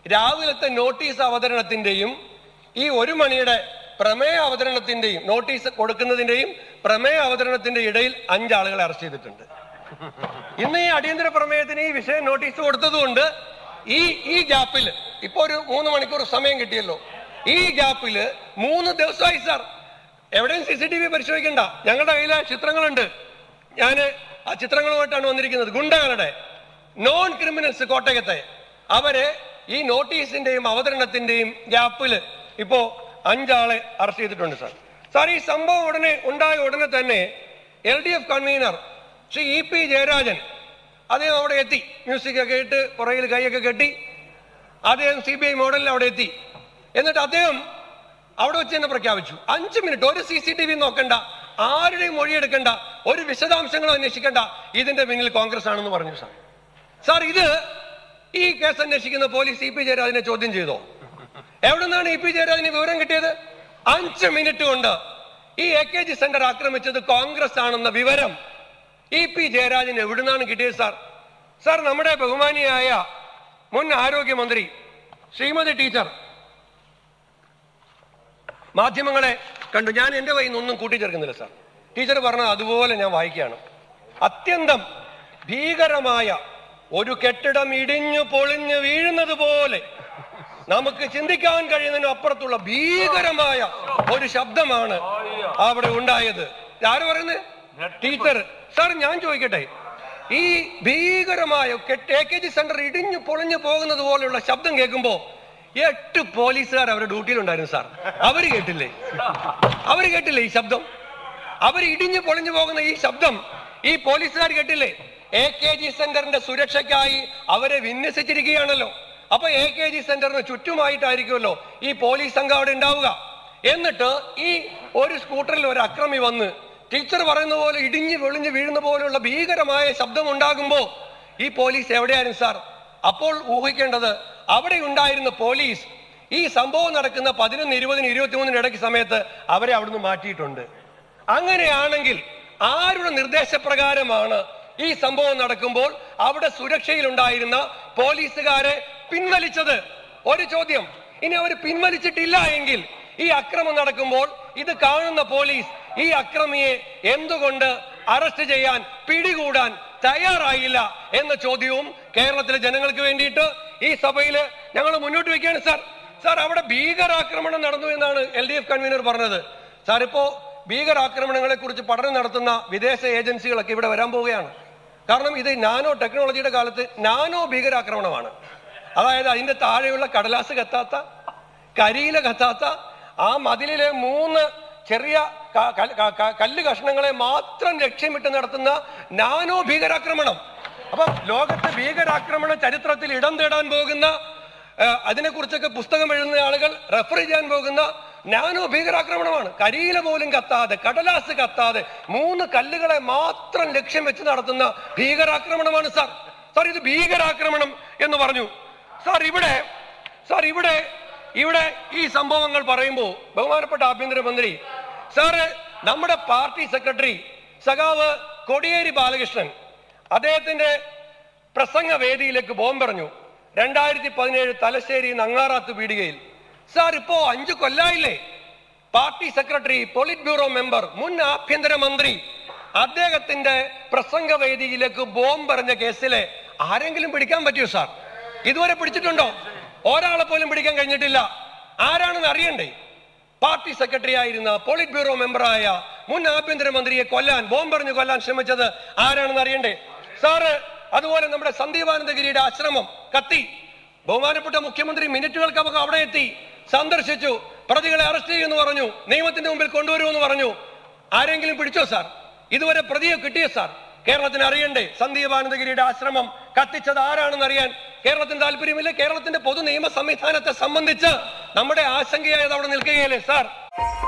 രാവിലത്തെ നോട്ടീസ് അവതരണത്തിന്റെയും ഈ ഒരു മണിയുടെ പ്രമേയ അവതരണത്തിന്റെയും നോട്ടീസ് കൊടുക്കുന്നതിന്റെയും പ്രമേയ അവതരണത്തിന്റെ ഇടയിൽ അഞ്ചാളുകളെ അറസ്റ്റ് ചെയ്തിട്ടുണ്ട് ഇന്ന് ഈ അടിയന്തര പ്രമേയത്തിന് ഈ വിഷയം നോട്ടീസ് കൊടുത്തതുകൊണ്ട് ഈ ഈ ഗ്യാപ്പിൽ ഇപ്പൊ ഒരു മൂന്ന് മണിക്കൂർ സമയം കിട്ടിയല്ലോ ഈ ഗ്യാപ്പിൽ മൂന്ന് ദിവസമായി സാർ എവിടെയും സി സി ടി വി പരിശോധിക്കണ്ട ഞങ്ങളുടെ കയ്യിലെ ചിത്രങ്ങളുണ്ട് ഞാൻ ആ ചിത്രങ്ങളുമായിട്ടാണ് വന്നിരിക്കുന്നത് ഗുണ്ടകളുടെ നോൺ ക്രിമിനൽസ് കോട്ടയത്തെ അവരെ ഈ നോട്ടീസിന്റെയും അവതരണത്തിന്റെയും ഗ്യാപ്പിൽ ഇപ്പോ അഞ്ചാളെ അറസ്റ്റ് ചെയ്തിട്ടുണ്ട് സാർ സാർ ഈ സംഭവം ഉടനെ ഉണ്ടായ ഉടനെ തന്നെ L D F convener Shri E P Jayarajan അദ്ദേഹം അവിടെ എത്തി മ്യൂസിക് ഒക്കെ ഇട്ട് പുറകിൽ കൈയൊക്കെ കെട്ടി അദ്ദേഹം സി ബി ഐ മോഡലിൽ അവിടെ എത്തി എന്നിട്ട് അദ്ദേഹം അവിടെ വെച്ച് തന്നെ പ്രഖ്യാപിച്ചു അഞ്ച് മിനിറ്റ് ഒരു സി സി ടി വി നോക്കണ്ട ആരുടെയും മൊഴിയെടുക്കണ്ട ഒരു വിശദാംശങ്ങളും അന്വേഷിക്കണ്ട ഇതിന്റെ പിന്നിൽ കോൺഗ്രസ് ആണെന്ന് പറഞ്ഞു സാർ സാർ ഇത് ഈ കേസ് അന്വേഷിക്കുന്ന പോലീസ് ഇ പി ജയരാജനെ ചോദ്യം ചെയ്തോ എവിടെ നിന്നാണ് ഇ പി ജയരാജന് വിവരം കിട്ടിയത് അഞ്ച് മിനിറ്റ് കൊണ്ട് ഈ എ കെ ജി സെന്റർ ആക്രമിച്ചത് കോൺഗ്രസ് ആണെന്ന വിവരം ഇ പി ജയരാജന് എവിടുന്നാണ് കിട്ടിയത് സാർ സാർ നമ്മുടെ ബഹുമാനിയായ മുൻ ആരോഗ്യമന്ത്രി ശ്രീമതി ടീച്ചർ മാധ്യമങ്ങളെ കണ്ടു ഞാൻ എന്റെ കയ്യിൽ നിന്നൊന്നും കൂട്ടിച്ചേർക്കുന്നില്ല സാർ ടീച്ചർ പറഞ്ഞത് അതുപോലെ ഞാൻ വായിക്കുകയാണ് അത്യന്തം ഭീകരമായ ഒരു കെട്ടിടം ഇടിഞ്ഞു പൊളിഞ്ഞു വീഴുന്നത് പോലെ നമുക്ക് ചിന്തിക്കാൻ കഴിയുന്നതിനും അപ്പുറത്തുള്ള ഭീകരമായ ഒരു ശബ്ദമാണ് അവിടെ ഉണ്ടായത് ആര് പറയുന്നത് ടീച്ചർ സാർ ഞാൻ ചോദിക്കട്ടെ ഈ ഭീകരമായ എ കെ ജി സെന്റർ ഇടിഞ്ഞു പൊളിഞ്ഞു പോകുന്നത് പോലെയുള്ള ശബ്ദം കേൾക്കുമ്പോ എട്ട് പോലീസുകാർ അവരുടെ ഡ്യൂട്ടിയിലുണ്ടായിരുന്നു സാർ അവര് കേട്ടില്ലേ അവര് കേട്ടില്ലേ ഈ ശബ്ദം അവർ ഇടിഞ്ഞു പൊളിഞ്ഞു പോകുന്ന ഈ ശബ്ദം ഈ പോലീസുകാർ കേട്ടില്ലേ എ കെ ജി സെന്ററിന്റെ സുരക്ഷയ്ക്കായി അവരെ വിന്യസിച്ചിരിക്കുകയാണല്ലോ അപ്പൊ എ കെ ജി സെന്ററിന് ചുറ്റുമായിട്ടായിരിക്കുമല്ലോ ഈ പോലീസ് സംഘം അവിടെ ഉണ്ടാവുക എന്നിട്ട് ഈ ഒരു സ്കൂട്ടറിൽ ഒരു അക്രമി വന്ന് ടീച്ചർ പറയുന്ന പോലെ ഇടിഞ്ഞു വെളിഞ്ഞു വീഴുന്ന പോലെയുള്ള ഭീകരമായ ശബ്ദം ഉണ്ടാകുമ്പോ ഈ പോലീസ് എവിടെയായിരുന്നു സാർ അപ്പോൾ ഊഹിക്കേണ്ടത് അവിടെ ഉണ്ടായിരുന്ന പോലീസ് ഈ സംഭവം നടക്കുന്ന പതിനൊന്ന് ഇരുപതിന് ഇരുപത്തിമൂന്നിന് ഇടയ്ക്ക് സമയത്ത് അവരെ അവിടുന്ന് മാറ്റിയിട്ടുണ്ട് അങ്ങനെയാണെങ്കിൽ ആരുടെ നിർദ്ദേശപ്രകാരമാണ് ഈ സംഭവം നടക്കുമ്പോൾ അവിടെ സുരക്ഷയിലുണ്ടായിരുന്ന പോലീസുകാരെ പിൻവലിച്ചത് ഒരു ചോദ്യം ഇനി അവർ പിൻവലിച്ചിട്ടില്ല എങ്കിൽ ഈ അക്രമം നടക്കുമ്പോൾ ഇത് കാണുന്ന പോലീസ് ഈ അക്രമിയെ എന്തുകൊണ്ട് അറസ്റ്റ് ചെയ്യാൻ പിടികൂടാൻ തയ്യാറായില്ല എന്ന ചോദ്യവും കേരളത്തിലെ ജനങ്ങൾക്ക് വേണ്ടിയിട്ട് ഈ സഭയിൽ ഞങ്ങൾ മുന്നോട്ട് വെക്കുകയാണ് സാർ സാർ അവിടെ ഭീകരാക്രമണം നടന്നു എന്നാണ് എൽ ഡി എഫ് കൺവീനർ പറഞ്ഞത് സാർ ഇപ്പോ ഭീകരാക്രമണങ്ങളെ കുറിച്ച് പഠനം നടത്തുന്ന വിദേശ ഏജൻസികളൊക്കെ ഇവിടെ വരാൻ പോവുകയാണ് കാരണം ഇത് നാനോ ടെക്നോളജിയുടെ കാലത്ത് നാനോ ഭീകരാക്രമണമാണ് അതായത് അതിന്റെ താഴെയുള്ള കടലാസ് കത്താത്ത കരിയില കത്താത്ത ആ മതിലിലെ മൂന്ന് ചെറിയ ക- ക- ക- ക- കല്ല് കഷ്ണങ്ങളെ മാത്രം ലക്ഷ്യമിട്ട് നടത്തുന്ന നാനോ ഭീകരാക്രമണം അപ്പൊ ലോകത്തെ ഭീകരാക്രമണ ചരിത്രത്തിൽ ഇടം തേടാൻ പോകുന്ന ഏഹ്, അതിനെക്കുറിച്ചൊക്കെ പുസ്തകം എഴുതുന്ന ആളുകൾ റെഫർ ചെയ്യാൻ പോകുന്ന നാനോ ഭീകരാക്രമണമാണ് കരിയില പോലും കത്താതെ കടലാസ് കത്താതെ മൂന്ന് കല്ലുകളെ മാത്രം ലക്ഷ്യം വെച്ച് നടത്തുന്ന ഭീകരാക്രമണമാണ് സാർ സാർ ഇത് ഭീകരാക്രമണം എന്ന് പറഞ്ഞു സാർ ഇവിടെ സാർ ഇവിടെ ഇവിടെ ഈ സംഭവങ്ങൾ പറയുമ്പോൾ ബഹുമാനപ്പെട്ട ആഭ്യന്തരമന്ത്രി സാറ് നമ്മുടെ പാർട്ടി സെക്രട്ടറി സഖാവ് കൊടിയേരി ബാലകൃഷ്ണൻ അദ്ദേഹത്തിന്റെ പ്രസംഗ വേദിയിലേക്ക് ബോംബെറിഞ്ഞു രണ്ടായിരത്തി പതിനേഴ് തലശ്ശേരി നങ്ങാറാത്ത് പീടികയിൽ സാർ ഇപ്പോ അഞ്ചു കൊല്ലായില്ലേ party secretary polit bureau member മുൻ ആഭ്യന്തരമന്ത്രി അദ്ദേഹത്തിന്റെ പ്രസംഗ വേദിയിലേക്ക് ബോംബെറിഞ്ഞ കേസിലെ ആരെങ്കിലും പിടിക്കാൻ പറ്റിയോ സാർ ഇതുവരെ പിടിച്ചിട്ടുണ്ടോ ഒരാളെ പോലും പിടിക്കാൻ കഴിഞ്ഞിട്ടില്ല ആരാണെന്ന് അറിയണ്ടേ പാർട്ടി സെക്രട്ടറി ആയിരുന്ന പോളിറ്റ് ബ്യൂറോ മെമ്പറായ മുൻ ആഭ്യന്തരമന്ത്രിയെ കൊല്ലാൻ ബോംബെറിഞ്ഞ് കൊല്ലാൻ ശ്രമിച്ചത് ആരാണെന്ന് അറിയണ്ടേ സാറ് അതുപോലെ നമ്മുടെ സന്ദീപാനന്ദഗിരിയുടെ ആശ്രമം കത്തി ബഹുമാനപ്പെട്ട മുഖ്യമന്ത്രി മിനിറ്റുകൾക്കകം അവിടെ എത്തി സന്ദർശിച്ചു പ്രതികളെ അറസ്റ്റ് ചെയ്യുമെന്ന് പറഞ്ഞു നിയമത്തിന്റെ മുമ്പിൽ കൊണ്ടുവരുമെന്ന് പറഞ്ഞു ആരെങ്കിലും പിടിച്ചോ സാർ ഇതുവരെ പ്രതിയെ കിട്ടിയോ സാർ കേരളത്തിന് അറിയണ്ടേ സന്ദീപാനന്ദഗിരിയുടെ ആശ്രമം കത്തിച്ചത് ആരാണെന്ന് അറിയാൻ കേരളത്തിന് താല്പര്യമില്ല കേരളത്തിന്റെ പൊതു നിയമ സംവിധാനത്തെ സംബന്ധിച്ച് നമ്മുടെ ആശങ്കയായത് അവിടെ നിൽക്കുകയല്ലേ സാർ